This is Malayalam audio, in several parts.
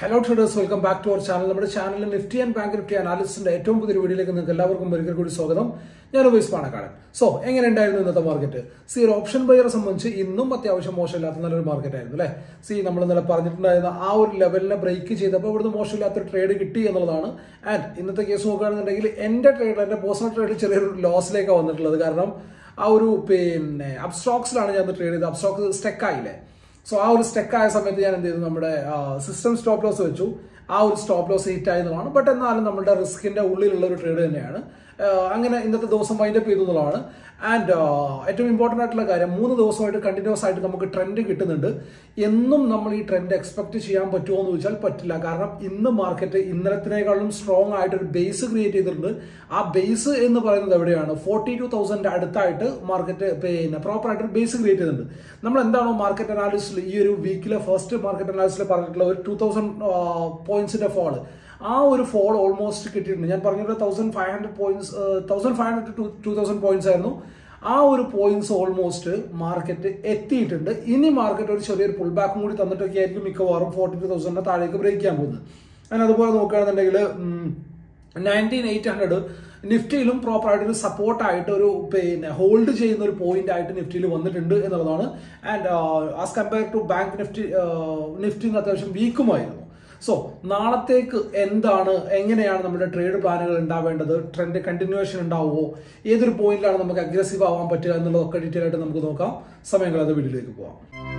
hello traders welcome back to our channel നമ്മുടെ ചാനലിൽ നിഫ്റ്റി ആൻഡ് ബാങ്ക് നിഫ്റ്റി അനാലിസിന്റെ ഏറ്റവും പുതിയ വീഡിയോയിലേക്ക് നിങ്ങൾക്ക് എല്ലാവർക്കും ഒരിക്കൽ കൂടി സ്വാഗതം ഞാൻ ഉപേസ് പാണക്കാടൻ സോ എങ്ങനെ ഉണ്ടായിരുന്നു ഇന്നത്തെ മാർക്കറ്റ് സി ഒരു ഓപ്ഷൻ ബയറെ സംബന്ധിച്ച് ഇന്നും അത്യാവശ്യം മോശമില്ലാത്ത നല്ലൊരു മാർക്കറ്റ് ആയിരുന്നു അല്ലേ സി നമ്മൾ ഇന്നലെ പറഞ്ഞിട്ടുണ്ടായിരുന്ന ആ ഒരു ലെവലിനെ ബ്രേക്ക് ചെയ്തപ്പോൾ ഇവിടുന്ന് മോശമില്ലാത്തൊരു ട്രേഡ് കിട്ടി എന്നുള്ളതാണ് ആൻഡ് ഇന്നത്തെ കേസ് നോക്കുകയാണെന്നുണ്ടെങ്കിൽ എൻ്റെ ട്രേഡ് എൻ്റെ പേഴ്സണൽ ട്രേഡ് ചെറിയൊരു ലോസിലേക്കാണ് വന്നിട്ടുള്ളത് കാരണം ആ ഒരു പിന്നെ അബ്സ്ട്രോക്സിലാണ് ഞാൻ ട്രേഡ് ചെയ്തത് അബ്സ്ട്രോക്സ് സ്റ്റെക്ക് ആയില്ലേ സോ ആ ഒരു സ്റ്റെക്ക് ആയ സമയത്ത് ഞാൻ എന്ത് ചെയ്തു നമ്മുടെ സിസ്റ്റം സ്റ്റോപ്പ് ലോസ് വെച്ചു ആ ഒരു സ്റ്റോപ്പ് ലോസ് ഹിറ്റ് ആയതുമാണ് ബട്ട് എന്നാലും നമ്മുടെ റിസ്കിന്റെ ഉള്ളിലുള്ള ഒരു ട്രേഡ് തന്നെയാണ് ആഹ് അങ്ങനെ ഇന്നത്തെ ദിവസം വൈൻഡപ്പ് ചെയ്തു എന്നുള്ളതാണ് ആൻഡ് ഏറ്റവും ഇമ്പോർട്ടൻ്റ് ആയിട്ടുള്ള കാര്യം മൂന്ന് ദിവസമായിട്ട് കണ്ടിന്യൂസ് ആയിട്ട് നമുക്ക് ട്രെൻഡ് കിട്ടുന്നുണ്ട് എന്നും നമ്മൾ ഈ ട്രെൻഡ് എക്സ്പെക്ട് ചെയ്യാൻ പറ്റുമോ എന്ന് ചോദിച്ചാൽ പറ്റില്ല കാരണം ഇന്ന് മാർക്കറ്റ് ഇന്നലത്തിനേക്കാളും സ്ട്രോങ് ആയിട്ട് ഒരു ബേസ് ക്രിയേറ്റ് ചെയ്തിട്ടുണ്ട് ആ ബേസ് എന്ന് പറയുന്നത് എവിടെയാണ് ഫോർട്ടി ടു തൗസൻഡ് അടുത്തായിട്ട് മാർക്കറ്റ് പിന്നെ പ്രോപ്പർ ആയിട്ട് ഒരു ബേസ് ക്രിയേറ്റ് ചെയ്തിട്ടുണ്ട് നമ്മൾ എന്താണോ മാർക്കറ്റ് അനാലിസിൽ ഈ ഒരു വീക്കിലെ ഫസ്റ്റ് മാർക്കറ്റ് അനാലിസിൽ പറഞ്ഞിട്ടുള്ള ഒരു ടൂ തൗസൻഡ് പോയിന്റ്സിന്റെ ഫോള് ആ ഒരു ഫോൾ ഓൾമോസ്റ്റ് കിട്ടിയിട്ടുണ്ട് ഞാൻ പറഞ്ഞത് thousand five hundred points thousand five hundred to two thousand points ആയിരുന്നു ആ ഒരു പോയിന്റ്സ് ഓൾമോസ്റ്റ് മാർക്കറ്റ് എത്തിയിട്ടുണ്ട് ഇനി മാർക്കറ്റ് ഒരു ചെറിയൊരു പുൾ ബാക്കും കൂടി തന്നിട്ടൊക്കെ ആയിരിക്കും മിക്കവാറും ഫോർട്ടി ടു തൗസൻഡിന്റെ താഴേക്ക് ബ്രേക്ക് ചെയ്യാൻ പോകുന്നത് ഞാൻ അതുപോലെ നോക്കുകയാണെന്നുണ്ടെങ്കിൽ നയൻറ്റീൻ എയ്റ്റ് ഹൺഡ്രഡ് നിഫ്റ്റിയിലും പ്രോപ്പർ ആയിട്ട് ഒരു സപ്പോർട്ടായിട്ട് ഒരു പിന്നെ ഹോൾഡ് ചെയ്യുന്ന ഒരു പോയിന്റ് ആയിട്ട് നിഫ്റ്റിയിൽ വന്നിട്ടുണ്ട് എന്നുള്ളതാണ് and as compare to bank Nifty Nifty അത്യാവശ്യം വീക്കുമായിരുന്നു സോ നാളത്തേക്ക് എന്താണ് എങ്ങനെയാണ് നമ്മുടെ ട്രേഡ് പ്ലാനുകൾ ഉണ്ടാവേണ്ടത് ട്രെൻഡ് കണ്ടിന്യൂവേഷൻ ഉണ്ടാവുമോ ഏതൊരു പോയിന്റിലാണ് നമുക്ക് അഗ്രസീവ് ആവാൻ പറ്റുക എന്നുള്ളതൊക്കെ ഡീറ്റെയിൽ ആയിട്ട് നമുക്ക് നോക്കാം സമയങ്ങളത് വീഡിയോയിലേക്ക് പോവാം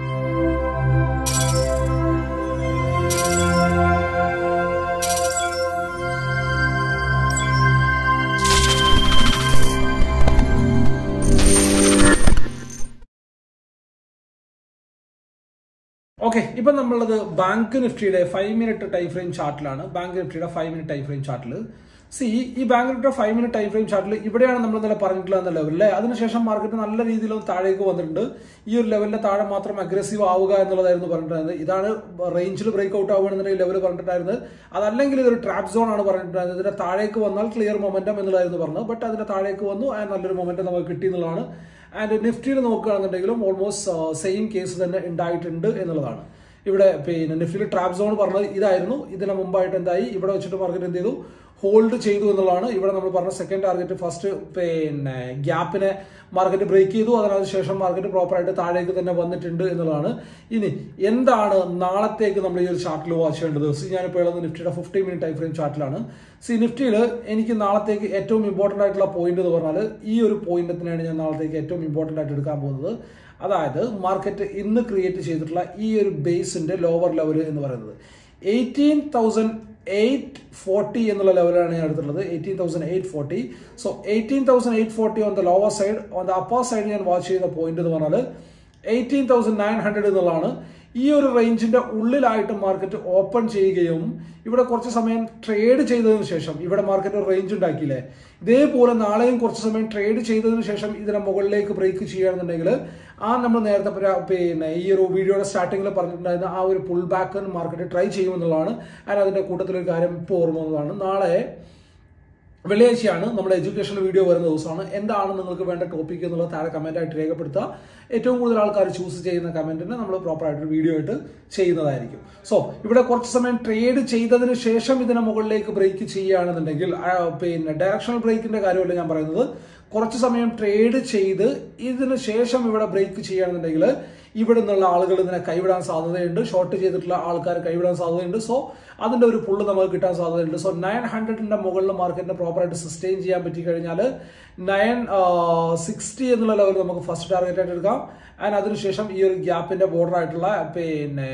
ഓക്കെ ഇപ്പൊ നമ്മളുള്ളത് ബാങ്ക് നിഫ്റ്റിയുടെ ഫൈവ് മിനിറ്റ് ടൈം ഫ്രെയിം ചാർട്ടിലാണ് ബാങ്ക് നിഫ്റ്റിയുടെ ഫൈവ് മിനിറ്റ് ടൈം ഫ്രെയിം ചാർട്ടിൽ സി ഈ ബാങ്ക് നിഫ്റ്റിയുടെ ഫൈവ് മിനിറ്റ് ടൈം ഫ്രെയിം ചാർട്ടിൽ ഇവിടെയാണ് നമ്മൾ ഇന്നലെ പറഞ്ഞിട്ടുള്ള ലെവലിലെ അതിനുശേഷം മാർക്കറ്റ് നല്ല രീതിയിൽ താഴേക്ക് വന്നിട്ടുണ്ട് ഈ ഒരു ലെവലിന്റെ താഴെ മാത്രം അഗ്രസീവ് ആവുക എന്നുള്ളതായിരുന്നു പറഞ്ഞിട്ടുണ്ടായിരുന്നത് ഇതാണ് റേഞ്ചിൽ ബ്രേക്ക് ഔട്ട് ആവുകയാണെന്നുണ്ടെങ്കിൽ ലെവൽ പറഞ്ഞിട്ടുണ്ടായിരുന്നത് അതല്ലെങ്കിൽ ഇതൊരു ട്രാപ്പ് സോൺ ആണ് പറഞ്ഞിട്ടുണ്ടായിരുന്നത് ഇതിന്റെ താഴേക്ക് വന്നാൽ ക്ലിയർ മൊമെന്റം എന്നുള്ളതായിരുന്നു പറഞ്ഞത് ബട്ട് അതിന്റെ താഴേക്ക് വന്നു ആ നല്ലൊരു മൊമെന്റം നമുക്ക് കിട്ടി എന്നുള്ളതാണ് ആൻഡ് നിഫ്റ്റിയിൽ നോക്കുകയാണെന്നുണ്ടെങ്കിലും ഓൾമോസ്റ്റ് സെയിം കേസ് തന്നെ ഉണ്ടായിട്ടുണ്ട് എന്നുള്ളതാണ് ഇവിടെ പിന്നെ നിഫ്റ്റിയിൽ ട്രാപ്പ് സോൺ പറഞ്ഞത് ഇതായിരുന്നു ഇതിന് മുമ്പായിട്ട് എന്തായി ഇവിടെ വെച്ചിട്ട് മാർക്കറ്റ് എന്ത് ചെയ്തു ഹോൾഡ് ചെയ്തു എന്നുള്ളതാണ് ഇവിടെ നമ്മൾ പറഞ്ഞ സെക്കൻഡ് ടാർഗറ്റ് ഫസ്റ്റ് പിന്നെ ഗ്യാപ്പിനെ മാർക്കറ്റ് ബ്രേക്ക് ചെയ്തു അതിനു ശേഷം മാർക്കറ്റ് പ്രോപ്പറായിട്ട് താഴേക്ക് തന്നെ വന്നിട്ടുണ്ട് എന്നുള്ളതാണ് ഇനി എന്താണ് നാളത്തേക്ക് നമ്മൾ ഈ ഒരു ചാർട്ടിൽ വാച്ച് ചെയ്യേണ്ടത് സി ഞാനിപ്പോൾ ഉള്ളത് നിഫ്റ്റിയുടെ ഫിഫ്റ്റി മിനിറ്റ് ടൈം ഫ്രെയിം ചാർട്ടിലാണ് സി നിഫ്റ്റിയിൽ എനിക്ക് നാളത്തേക്ക് ഏറ്റവും ഇമ്പോർട്ടൻ്റ് ആയിട്ടുള്ള പോയിന്റ് എന്ന് പറഞ്ഞാൽ ഈ ഒരു പോയിന്റത്തിനാണ് ഞാൻ നാളത്തേക്ക് ഏറ്റവും ഇമ്പോർട്ടൻ്റ് ആയിട്ട് എടുക്കാൻ പോകുന്നത് അതായത് മാർക്കറ്റ് ഇന്ന് ക്രിയേറ്റ് ചെയ്തിട്ടുള്ള ഈ ഒരു ബേസിന്റെ ലോവർ ലെവൽ എന്ന് പറയുന്നത് എയ്റ്റീൻ തൗസൻഡ് എയ്റ്റ് ഫോർട്ടി എന്നുള്ള ലെവലാണ് ഞാൻ എടുത്തിട്ടുള്ളത് eighteen thousand eight forty so eighteen thousand eight forty on the lower side on the upper side ഞാൻ വാച്ച് ചെയ്യുന്ന പോയിന്റ് എന്ന് പറഞ്ഞാൽ എയ്റ്റീൻ തൗസൻഡ് നയൻ ഹൺഡ്രഡ് എന്നുള്ളതാണ് ഈ ഒരു റേഞ്ചിന്റെ ഉള്ളിലായിട്ട് മാർക്കറ്റ് ഓപ്പൺ ചെയ്യുകയും ഇവിടെ കുറച്ച് സമയം ട്രേഡ് ചെയ്തതിനു ശേഷം ഇവിടെ മാർക്കറ്റ് ഒരു റേഞ്ച് ഉണ്ടാക്കിയില്ലേ ഇതേപോലെ നാളെയും കുറച്ച് സമയം ട്രേഡ് ചെയ്തതിനു ശേഷം ഇതിനെ മുകളിലേക്ക് ബ്രേക്ക് ചെയ്യുകയാണെന്നുണ്ടെങ്കിൽ ആ നമ്മൾ നേരത്തെ പിന്നെ ഈ ഒരു വീഡിയോയുടെ സ്റ്റാർട്ടിങ്ങിൽ പറഞ്ഞിട്ടുണ്ടായിരുന്ന ആ ഒരു പുൾ ബാക്ക് മാർക്കറ്റ് ട്രൈ ചെയ്യുമെന്നുള്ളതാണ് ആൻഡ് അതിന്റെ കൂട്ടത്തിലൊരു കാര്യം ഇപ്പോൾ ഓർമ്മ വന്നതാണ് നാളെ വെള്ളിയാഴ്ചയാണ് നമ്മുടെ എഡ്യൂക്കേഷൻ വീഡിയോ വരുന്ന ദിവസമാണ് എന്താണ് നിങ്ങൾക്ക് വേണ്ട ടോപ്പിക് എന്നുള്ളത് താഴെ കമന്റ് ആയിട്ട് രേഖപ്പെടുത്തുക ഏറ്റവും കൂടുതൽ ആൾക്കാർ ചൂസ് ചെയ്യുന്ന കമന്റിന് നമ്മൾ പ്രോപ്പർ ആയിട്ട് വീഡിയോ ആയിട്ട് ചെയ്യുന്നതായിരിക്കും സോ ഇവിടെ കുറച്ച് സമയം ട്രേഡ് ചെയ്തതിന് ശേഷം ഇതിനെ മുകളിലേക്ക് ബ്രേക്ക് ചെയ്യുകയാണെന്നുണ്ടെങ്കിൽ പിന്നെ ഡയറക്ഷണൽ ബ്രേക്കിന്റെ കാര്യമല്ല ഞാൻ പറയുന്നത് കുറച്ച് സമയം ട്രേഡ് ചെയ്ത് ഇതിന് ശേഷം ഇവിടെ ബ്രേക്ക് ചെയ്യുകയാണെന്നുണ്ടെങ്കിൽ ഇവിടെ നിന്നുള്ള ആളുകൾ ഇതിനെ കൈവിടാൻ സാധ്യതയുണ്ട് ഷോർട്ട് ചെയ്തിട്ടുള്ള ആൾക്കാർ കൈവിടാൻ സാധ്യതയുണ്ട് സോ അതിന്റെ ഒരു പുള്ള് നമുക്ക് കിട്ടാൻ സാധ്യതയുണ്ട് സോ നയൻ ഹൺഡ്രഡിന്റെ മുകളിൽ മാർക്കറ്റിനെ പ്രോപ്പറായിട്ട് സസ്റ്റെയിൻ ചെയ്യാൻ പറ്റി കഴിഞ്ഞാൽ നയൻ സിക്സ്റ്റി എന്നുള്ള ലെവൽ നമുക്ക് ഫസ്റ്റ് ടാർഗറ്റ് ആയിട്ട് എടുക്കാം ആൻഡ് അതിനുശേഷം ഈ ഒരു ഗ്യാപ്പിന്റെ ബോർഡർ ആയിട്ടുള്ള പിന്നെ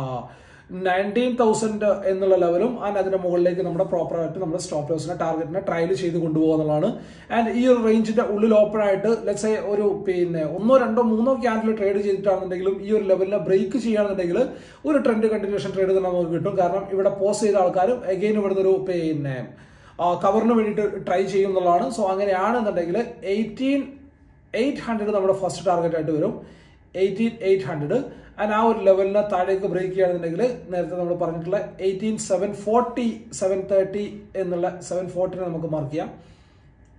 നയൻറ്റീൻ തൗസൻഡ് എന്നുള്ള ലെവലും ആൻഡ് അതിന്റെ മുകളിലേക്ക് നമ്മുടെ പ്രോപ്പർ ആയിട്ട് നമ്മുടെ സ്റ്റോപ്പ് ലോസിനെ ടാർഗറ്റിനെ ട്രയൽ ചെയ്ത് കൊണ്ടുപോകുന്നതാണ് ആൻഡ് ഈ ഒരു റേഞ്ചിന്റെ ഉള്ളിൽ ഓപ്പൺ ആയിട്ട് ലെറ്റ്സ് ഒരു പിന്നെ ഒന്നോ രണ്ടോ മൂന്നോ ക്യാൻഡിൽ ട്രേഡ് ചെയ്തിട്ടാണെന്നുണ്ടെങ്കിലും ഈ ഒരു ലെവലിനെ ബ്രേക്ക് ചെയ്യുകയാണെന്നുണ്ടെങ്കിൽ ഒരു ട്രെൻഡ് കണ്ടിന്യൂഷൻ ട്രേഡ് തന്നെ നമുക്ക് കിട്ടും കാരണം ഇവിടെ പോസ്റ്റ് ചെയ്ത ആൾക്കാരും എഗെയിൻ ഇവിടുന്ന് ഒരു പിന്നെ കവറിന് വേണ്ടിയിട്ട് ട്രൈ ചെയ്യുന്നതാണ് സോ അങ്ങനെയാണെന്നുണ്ടെങ്കിൽ എയ്റ്റീൻ എയ്റ്റ് ഹൺഡ്രഡ് നമ്മുടെ ഫസ്റ്റ് ടാർഗറ്റ് ആയിട്ട് വരും എയ്റ്റീൻ എയ്റ്റ് ഹൺഡ്രഡ് ആൻഡ് ആ ഒരു ലെവലിനെ താഴേക്ക് ബ്രേക്ക് ചെയ്യുകയാണെന്നുണ്ടെങ്കിൽ നേരത്തെ നമ്മൾ പറഞ്ഞിട്ടുള്ള eighteen seven forty seven thirty എന്നുള്ള സെവൻ ഫോർട്ടിനെ നമുക്ക് മാർക്ക് ചെയ്യാം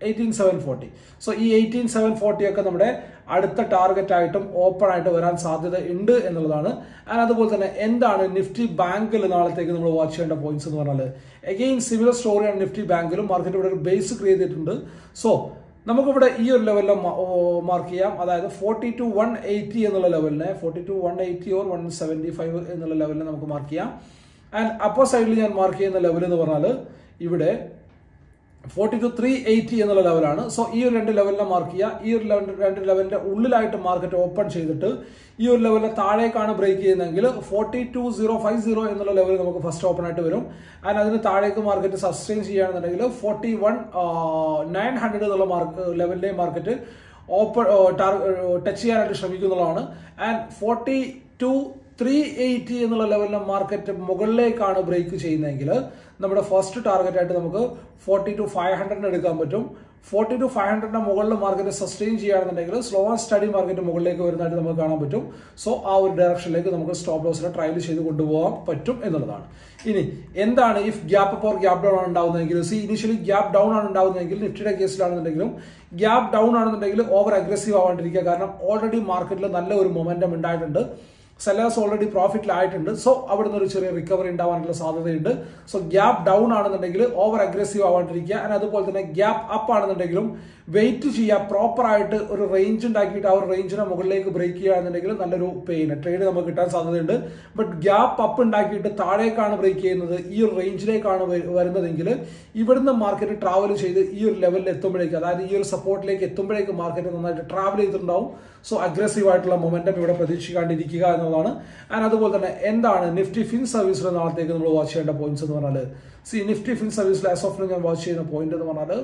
എയ്റ്റീൻ സെവൻ ഫോർട്ടി സോ ഈ എയ്റ്റീൻ സെവൻ ഫോർട്ടി ഒക്കെ നമ്മുടെ അടുത്ത ടാർഗറ്റ് ആയിട്ടും ഓപ്പൺ ആയിട്ട് വരാൻ സാധ്യത ഉണ്ട് എന്നുള്ളതാണ് ആൻഡ് അതുപോലെ തന്നെ എന്താണ് നിഫ്റ്റി ബാങ്കിൽ നാളത്തേക്ക് നമ്മൾ വാച്ച് ചെയ്യേണ്ട പോയിന്റ്സ് എന്ന് പറഞ്ഞാൽ അഗെയിൻ സിമിലർ സ്റ്റോറിയാണ് നിഫ്റ്റി ബാങ്കിലും മാർക്കറ്റ് ഇവിടെ ഒരു ബേസ് ക്രിയേറ്റ് ചെയ്തിട്ടുണ്ട് സോ നമുക്കിവിടെ ഈ ഒരു ലെവലിൽ മാർക്ക് ചെയ്യാം അതായത് ഫോർട്ടി ടു വൺ എയ്റ്റി എന്നുള്ള ലെവലിനെ forty two one eighty or one seventy five എന്നുള്ള ലെവലിനെ നമുക്ക് മാർക്ക് ചെയ്യാം ആൻഡ് അപ്പർ സൈഡിൽ ഞാൻ മാർക്ക് ചെയ്യുന്ന ലെവൽ എന്ന് പറഞ്ഞാൽ ഇവിടെ ഫോർട്ടി ടു ത്രീ എയ്റ്റി എന്നുള്ള ലെവലാണ് സോ ഈ ഒരു രണ്ട് ലെവലിനെ മാർക്ക് ചെയ്യുക ഈ ഒരു ലെവൽ രണ്ട് ലെവലിന്റെ ഉള്ളിലായിട്ട് മാർക്കറ്റ് ഓപ്പൺ ചെയ്തിട്ട് ഈ ഒരു ലെവലിനെ താഴേക്കാണ് ബ്രേക്ക് ചെയ്യുന്നതെങ്കിൽ forty two zero five zero എന്നുള്ള ലെവൽ നമുക്ക് ഫസ്റ്റ് ഓപ്പൺ ആയിട്ട് വരും ആൻഡ് അതിന് താഴേക്ക് മാർക്കറ്റ് സസ്റ്റെയിൻ ചെയ്യുകയാണെന്നുണ്ടെങ്കിൽ ഫോർട്ടി വൺ നയൻ ഹൺഡ്രഡ് എന്നുള്ള മാർക്ക് ലെവലിലെ മാർക്കറ്റ് ഓപ്പൺ ടച്ച് ചെയ്യാനായിട്ട് ശ്രമിക്കുന്നുള്ളതാണ് and forty two three eighty എന്നുള്ള ലെവലിലെ മാർക്കറ്റ് മുകളിലേക്കാണ് ബ്രേക്ക് ചെയ്യുന്നതെങ്കിൽ നമ്മുടെ ഫസ്റ്റ് ടാർഗറ്റ് ആയിട്ട് നമുക്ക് ഫോർട്ടി ടു ഫൈവ് ഹൺഡ്രഡിന് എടുക്കാൻ പറ്റും ഫോർട്ടി ടു ഫൈവ് ഹൺഡ്രഡിന്റെ മുകളിൽ മാർക്കറ്റ് സസ്റ്റെയിൻ ചെയ്യുകയാണെന്നുണ്ടെങ്കിൽ സ്ലോ ആൻഡ് സ്റ്റഡി മാർക്കറ്റ് മുകളിലേക്ക് വരുന്നതായിട്ട് നമുക്ക് കാണാൻ പറ്റും സോ ആ ഒരു ഡയറക്ഷനിലേക്ക് നമുക്ക് സ്റ്റോപ്പ് ലോസിനെ ട്രയൽ ചെയ്ത് കൊണ്ടുപോകാൻ പറ്റും എന്നുള്ളതാണ് ഇനി എന്താണ് if gap up or gap down ആണ് ഉണ്ടാവുന്നതെങ്കിൽ സി ഇനിഷ്യലി ഗ്യാപ്പ് ഡൗൺ ആണ് ഉണ്ടാവുന്നതെങ്കിൽ നിഫ്റ്റിയുടെ കേസിലാണെന്നുണ്ടെങ്കിലും ഗ്യാപ്പ് ഡൗൺ ആണെന്നുണ്ടെങ്കിൽ ഓവർ അഗ്രസീവ് ആവാണ്ടിരിക്കുക കാരണം ഓൾറെഡി മാർക്കറ്റിൽ നല്ല ഒരു മൊമെന്റം ഉണ്ടായിട്ടുണ്ട് സെല്ലേഴ്സ് ഓൾറെഡി പ്രോഫിറ്റിലായിട്ടുണ്ട് സോ അവിടെ നിന്ന് ഒരു ചെറിയ റിക്കവറി ഉണ്ടാവാനുള്ള സാധ്യതയുണ്ട് സോ ഗ്യാപ്പ് ഡൗൺ ആണെന്നുണ്ടെങ്കിൽ ഓവർ അഗ്രസീവ് ആവാണ്ടിരിക്കുക ആൻഡ് അതുപോലെ തന്നെ ഗ്യാപ്പ് അപ്പ് ആണെന്നുണ്ടെങ്കിലും വെയിറ്റ് ചെയ്യുക പ്രോപ്പർ ആയിട്ട് ഒരു റേഞ്ച് ഉണ്ടാക്കിയിട്ട് ആ ഒരു റേഞ്ചിനെ മുകളിലേക്ക് ബ്രേക്ക് ചെയ്യുകയാണെന്നുണ്ടെങ്കിൽ നല്ലൊരു പെയിന് ട്രേഡ് നമുക്ക് കിട്ടാൻ സാധ്യതയുണ്ട് ബട്ട് ഗ്യാപ്പ് അപ്പ് ഉണ്ടാക്കിയിട്ട് താഴേക്കാണ് ബ്രേക്ക് ചെയ്യുന്നത് ഈ ഒരു റേഞ്ചിലേക്കാണ് വരുന്നതെങ്കിൽ ഇവിടുന്ന് മാർക്കറ്റ് ട്രാവൽ ചെയ്ത് ഈ ഒരു ലെവലിൽ എത്തുമ്പോഴേക്ക് അതായത് ഈ ഒരു സപ്പോർട്ടിലേക്ക് എത്തുമ്പോഴേക്ക് മാർക്കറ്റ് നന്നായിട്ട് ട്രാവൽ ചെയ്തിട്ടുണ്ടാവും സോ അഗ്രസീവ് ആയിട്ടുള്ള മൊമെന്റം ഇവിടെ പ്രതീക്ഷിക്കാണ്ടിരിക്കുക എന്നുള്ളതാണ് ആൻഡ് അതുപോലെ തന്നെ എന്താണ് നിഫ്റ്റി ഫിൻ സർവീസിലെ നാളത്തേക്ക് നമ്മൾ വാച്ച് ചെയ്യേണ്ട പോയിന്റ്സ് എന്ന് പറഞ്ഞാൽ see Nifty fin service as of ഞാൻ വാച്ച് ചെയ്യുന്ന പോയിന്റ് എന്ന് പറഞ്ഞാൽ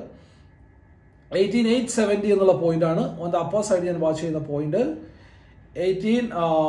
എയ്റ്റീൻ എയ്റ്റ് സെവൻറ്റി എന്നുള്ള പോയിന്റ് ആണ് ഓൺ ദ അപ്പർ സൈഡ് ഞാൻ വാച്ച് ചെയ്യുന്ന പോയിന്റ് എയ്റ്റീൻ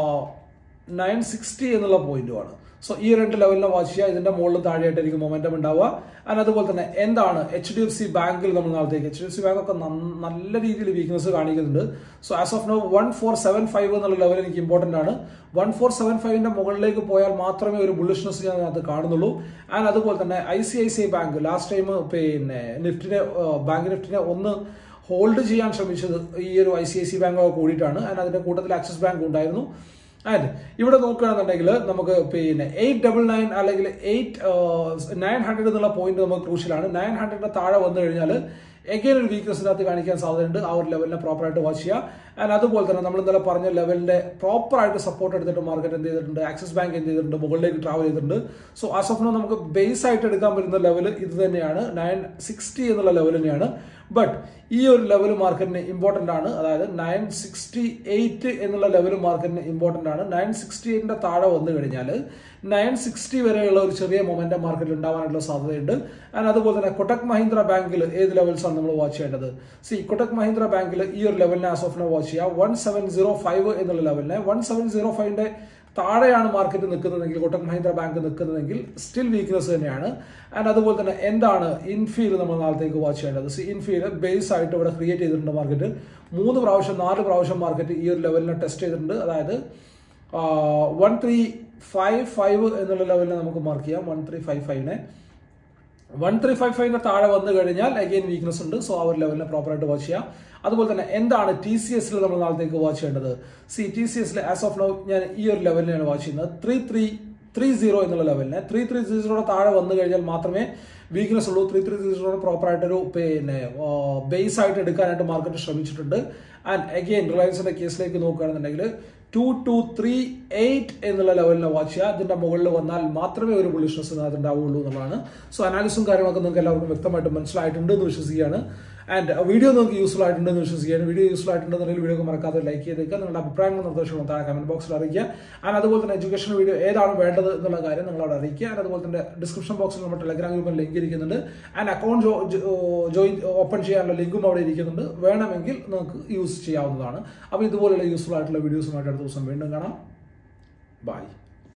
നയൻ സിക്സ്റ്റി എന്നുള്ള പോയിന്റുമാണ് സോ ഈ രണ്ട് ലെവലിനെ വാച്ച് ചെയ്യുക ഇതിന്റെ മുകളിൽ താഴെയായിട്ടായിരിക്കും മൊമെന്റം ഉണ്ടാവുക ആൻഡ് അതുപോലെ തന്നെ എന്താണ് എച്ച് ഡി എഫ് സി ബാങ്കിൽ നമ്മൾ നാളത്തേക്ക് H D F C bank ഒക്കെ നല്ല രീതിയിൽ വീക്ക്നെസ് കാണിക്കുന്നുണ്ട് so as of now one four seven five എന്നുള്ള ലെവൽ എനിക്ക് ഇമ്പോർട്ടന്റ് ആണ് വൺ ഫോർ സെവൻ ഫൈവിന്റെ മുകളിലേക്ക് പോയാൽ മാത്രമേ ഒരു ബുള്ളിഷ്നെസ് ഞാൻ അത് കാണുന്നുള്ളൂ ആൻഡ് അതുപോലെ തന്നെ I C I C I bank last time പിന്നെ നിഫ്റ്റിനെ ബാങ്ക് നിഫ്റ്റിനെ ഒന്ന് ഹോൾഡ് ചെയ്യാൻ ശ്രമിച്ചത് ഈ ഒരു I C I C bank കൂടിയിട്ടാണ് ആൻഡ് അതിന്റെ കൂട്ടത്തിൽ ആക്സിസ് ബാങ്ക് ഉണ്ടായിരുന്നു ആൻഡ് ഇവിടെ നോക്കുകയാണെന്നുണ്ടെങ്കിൽ നമുക്ക് പിന്നെ എയ്റ്റ് ഡബിൾ നയൻ അല്ലെങ്കിൽ എയ്റ്റ് നയൻ ഹൺഡ്രഡ് എന്നുള്ള പോയിന്റ് നമുക്ക് ക്രൂഷ്യലാണ് നയൻ ഹൺഡ്രഡിന് താഴെ വന്നു കഴിഞ്ഞാൽ എഗെയിൻ ഒരു വീക്ക്നെസ്സിനകത്ത് കാണിക്കാൻ സാധ്യതയുണ്ട് ആ ഒരു ലെവലിനെ പ്രോപ്പറായിട്ട് വാച്ച് ചെയ്യുക ആൻഡ് അതുപോലെ തന്നെ നമ്മൾ ഇന്നലെ പറഞ്ഞ ലെവലിന്റെ പ്രോപ്പറായിട്ട് സപ്പോർട്ട് എടുത്തിട്ട് മാർക്കറ്റ് എന്ത് ചെയ്തിട്ടുണ്ട് ആക്സിസ് ബാങ്ക് എന്ത് ചെയ്തിട്ടുണ്ട് മുകളിലേക്ക് ട്രാവൽ ചെയ്തിട്ടുണ്ട് സോ ആസ് ഓഫ് നോ നമുക്ക് ബേസ് ആയിട്ട് എടുക്കാൻ പറ്റുന്ന ലെവൽ ഇത് തന്നെയാണ് നയൻ സിക്സ്റ്റി എന്നുള്ള ലെവൽ തന്നെയാണ് ബട്ട് ഈ ഒരു ലെവൽ മാർക്കറ്റിന് ഇമ്പോർട്ടന്റ് ആണ് അതായത് നയൻ സിക്സ്റ്റി എയ്റ്റ് എന്നുള്ള ലെവൽ മാർക്കറ്റിന് ഇമ്പോർട്ടന്റ് ആണ് നയൻ സിക്സ്റ്റി എയ്റ്റിന്റെ താഴെ വന്നു കഴിഞ്ഞാൽ നയൻ സിക്സ്റ്റി വരെയുള്ള ഒരു ചെറിയ മൊമെന്റം മാർക്കറ്റിൽ ഉണ്ടാവാനുള്ള സാധ്യതയുണ്ട് ആൻഡ് അതുപോലെ തന്നെ കൊട്ടക് മഹീന്ദ്ര ബാങ്കിൽ ഏത് ലെവൽസ് ആണ് നമ്മൾ വാച്ച് ചെയ്യേണ്ടത് സി കൊട്ടക് മഹീന്ദ്ര ബാങ്കിൽ ഈ ഒരു ലെവലിനെ ആസ് ഓഫ് വാച്ച് ചെയ്യുക വൺ സെവൻ സീറോ ഫൈവ് എന്നുള്ള ലെവലിനെ വൺ സെവൻ സീറോ ഫൈവിന്റെ താഴെയാണ് മാർക്കറ്റ് നിൽക്കുന്നതെങ്കിൽ കൊട്ടക് മഹീന്ദ്ര ബാങ്ക് നിൽക്കുന്നതെങ്കിൽ സ്റ്റിൽ വീക്ക്നെസ് തന്നെയാണ് ആൻഡ് അതുപോലെ തന്നെ എന്താണ് ഇൻഫീൽ നമ്മൾ നാളത്തേക്ക് വാച്ച് ചെയ്യേണ്ടത് സി ഇൻഫീൽ ബേസ് ആയിട്ട് ഇവിടെ ക്രിയേറ്റ് ചെയ്തിട്ടുണ്ട് മാർക്കറ്റ് മൂന്ന് പ്രാവശ്യം നാല് പ്രാവശ്യം മാർക്കറ്റ് ഈ ഒരു ലെവലിനെ ടെസ്റ്റ് ചെയ്തിട്ടുണ്ട് അതായത് വൺ ത്രീ ഫൈവ് ഫൈവ് എന്നുള്ള ലെവലിനെ നമുക്ക് മാർക്ക് ചെയ്യാം വൺ ത്രീ ഫൈവ് ഫൈവിനെ വൺ ത്രീ ഫൈവ് ഫൈവിന് താഴെ വന്നു കഴിഞ്ഞാൽ അഗെയിൻ വീക്ക്നെസ് ഉണ്ട് സോ ആ ഒരു ലെവലിനെ പ്രോപ്പറായിട്ട് വാച്ച് ചെയ്യാം അതുപോലെ തന്നെ എന്താണ് ടി സി എസിൽ നമ്മൾ നാളത്തേക്ക് വാച്ച് ചെയ്യേണ്ടത് സി ടി സി എസിൽ ആസ് ഓഫ് നൗ ഞാൻ ഈ ഒരു ലെവലിനെയാണ് വാച്ച് ചെയ്യുന്നത് ത്രീ ത്രീ ത്രീ സീറോ എന്നുള്ള ലെവലിനെ ത്രീ ത്രീ സീറോയുടെ താഴെ വന്നു കഴിഞ്ഞാൽ മാത്രമേ വീക്ക്നെസ് ഉള്ളൂ ത്രീ ത്രീ സീറോയുടെ പ്രോപ്പറായിട്ടൊരു പിന്നെ ബേസ് ആയിട്ട് എടുക്കാനായിട്ട് മാർക്കറ്റ് ശ്രമിച്ചിട്ടുണ്ട് ആൻഡ് അഗെയിൻ റിലയൻസിന്റെ കേസിലേക്ക് നോക്കുകയാണെന്നുണ്ടെങ്കിൽ ടു ടു ത്രീ എയ്റ്റ് എന്നുള്ള ലെവലിനെ വാച്ച് ചെയ്യുക അതിന്റെ മുകളിൽ വന്നാൽ മാത്രമേ ഒരു ബുള്ളിഷ്നസ് അതിനകത്ത് ഉണ്ടാവുള്ളൂ എന്നുള്ളതാണ് സോ അനാലിസും കാര്യങ്ങളൊക്കെ നിങ്ങൾക്ക് എല്ലാവർക്കും വ്യക്തമായിട്ട് മനസ്സിലായിട്ടുണ്ട് എന്ന് വിശ്വസിക്കുകയാണ് ആൻഡ് വീഡിയോ നിങ്ങൾക്ക് യൂസ്ഫുൾ ആയിട്ടുണ്ടെന്ന് വിശ്വസിക്കുകയാണ് വീഡിയോ യൂസ്ഫുൾ ആയിട്ടുണ്ടെന്നുണ്ടെങ്കിൽ വീഡിയോ മറക്കാതെ ലൈക്ക് ചെയ്തേക്കുക നിങ്ങളുടെ അഭിപ്രായങ്ങളും നിർദ്ദേശങ്ങളും താഴെ കമന്റ് ബോക്സിൽ അറിയിക്കുക ആൻഡ് അതുപോലെ തന്നെ എഡ്യൂക്കേഷൻ വീഡിയോ ഏതാണ് വേണ്ടത് എന്നുള്ള കാര്യം നിങ്ങളോട് അറിയിക്കുക ആൻഡ് അതുപോലെ തന്നെ ഡിസ്ക്രിപ്ഷൻ ബോക്സിൽ നമ്മുടെ ടെലഗ്രാം ഗ്രൂപ്പിൽ ലിങ്ക് ഇരിക്കുന്നുണ്ട് ആൻഡ് അക്കൗണ്ട് ജോയിൻ ഓപ്പൺ ചെയ്യാനുള്ള ലിങ്കും അവിടെ ഇരിക്കുന്നുണ്ട് വേണമെങ്കിൽ നിങ്ങൾക്ക് യൂസ് ചെയ്യാവുന്നതാണ് അപ്പോൾ ഇതുപോലെയുള്ള യൂസ്ഫുൾ ആയിട്ടുള്ള വീഡിയോസുമായിട്ട് അടുത്ത ദിവസം വീണ്ടും കാണാം ബൈ